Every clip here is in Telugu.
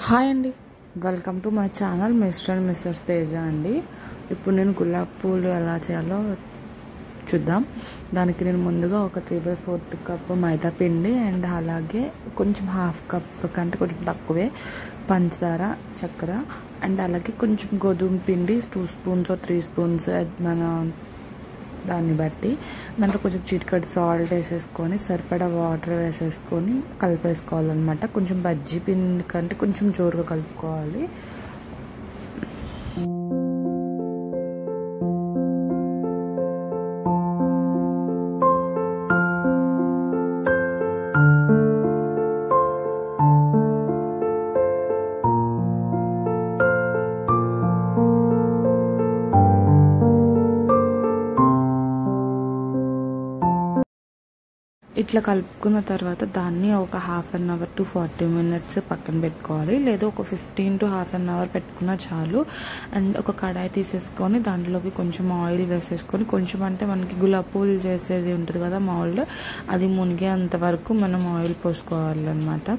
హాయ్ అండి welcome to my channel Mr and Mrs Teja అండి ఇప్పుడు నేను గులాబ్ పూలు ఎలా చేయాలో చూద్దాం దానికి నేను ముందుగా ఒక three by fourth cup maida పిండి అండ్ అలాగే కొంచెం హాఫ్ కప్ కంటే కొంచెం తక్కువే పంచదార చక్కెర అండ్ అలాగే కొంచెం గోధుమ పిండి టూ స్పూన్స్ త్రీ స్పూన్స్ మన దాన్ని బట్టి దాంట్లో కొంచెం చిటికటి సాల్ట్ వేసేసుకొని సరిపడా వాటర్ వేసేసుకొని కలిపేసుకోవాలన్నమాట కొంచెం బజ్జీ పిండి కంటే కొంచెం జోరుగా కలుపుకోవాలి ఇట్లా కలుపుకున్న తర్వాత దాన్ని ఒక half an hour to forty minutes పక్కన పెట్టుకోవాలి లేదా ఒక fifteen to half an hour పెట్టుకున్నా చాలు అండ్ ఒక కడాయి తీసేసుకొని దాంట్లోకి కొంచెం ఆయిల్ వేసేసుకొని కొంచెం అంటే మనకి గులాబ్ పూలు చేసేది ఉంటుంది కదా మౌల్డ్ అది మునిగేంత వరకు మనం ఆయిల్ పోసుకోవాలన్నమాట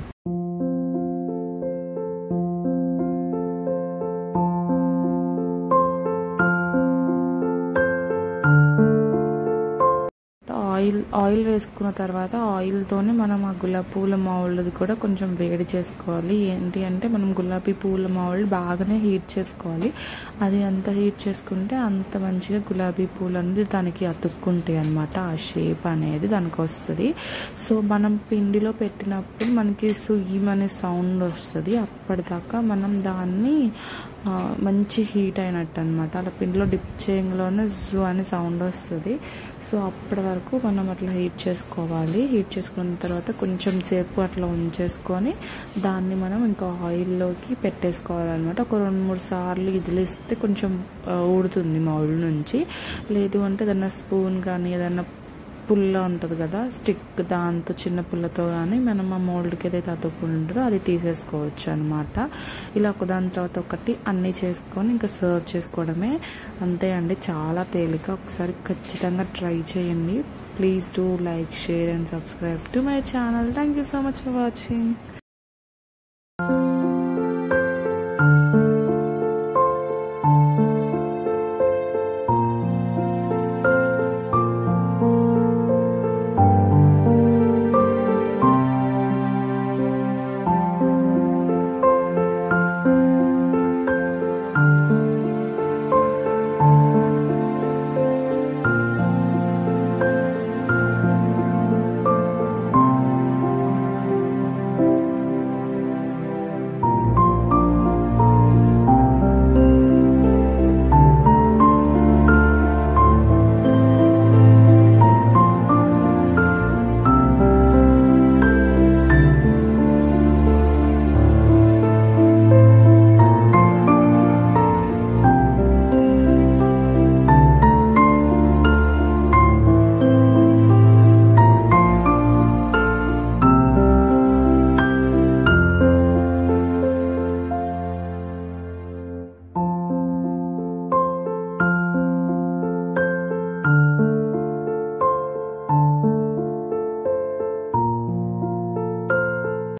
ఆయిల్ ఆయిల్ వేసుకున్న తర్వాత ఆయిల్తోనే మనం ఆ గులాబీ పూల మౌల్డ్ది కూడా కొంచెం వేడి చేసుకోవాలి ఏంటి అంటే మనం గులాబీ పూల మౌల్డ్ బాగానే హీట్ చేసుకోవాలి అది ఎంత హీట్ చేసుకుంటే అంత మంచిగా గులాబీ పూలు అనేది దానికి అతుక్కుంటాయి అనమాట ఆ షేప్ అనేది దానికి వస్తుంది సో మనం పిండిలో పెట్టినప్పుడు మనకి సుయ్యం అనే సౌండ్ వస్తుంది అప్పటిదాకా మనం దాన్ని మంచి హీట్ అయినట్టు అనమాట అలా పిండిలో డిప్ చేయంలోనే జూ అనే సౌండ్ వస్తుంది సో అప్పటి వరకు మనం అట్లా హీట్ చేసుకోవాలి హీట్ చేసుకున్న తర్వాత కొంచెం సేపు అట్లా ఉంచేసుకొని దాన్ని మనం ఇంకా ఆయిల్లోకి పెట్టేసుకోవాలన్నమాట ఒక రెండు మూడు సార్లు ఇదిలిస్తే కొంచెం ఊడుతుంది మౌల్ నుంచి లేదు అంటే ఏదన్నా స్పూన్ కానీ ఏదన్నా పుల్ల ఉంటుంది కదా స్టిక్ దాంతో చిన్న పుల్లతో కానీ మనం ఆ మోల్డ్కి ఏదైతే అతుక్కుంటుందో అది తీసేసుకోవచ్చు అనమాట ఇలా ఒకదాని తర్వాత ఒకటి అన్నీ చేసుకొని ఇంకా సర్వ్ చేసుకోవడమే అంతే అండి చాలా తేలిక ఒకసారి ఖచ్చితంగా ట్రై చేయండి please do like share and subscribe to my channel thank you so much for watching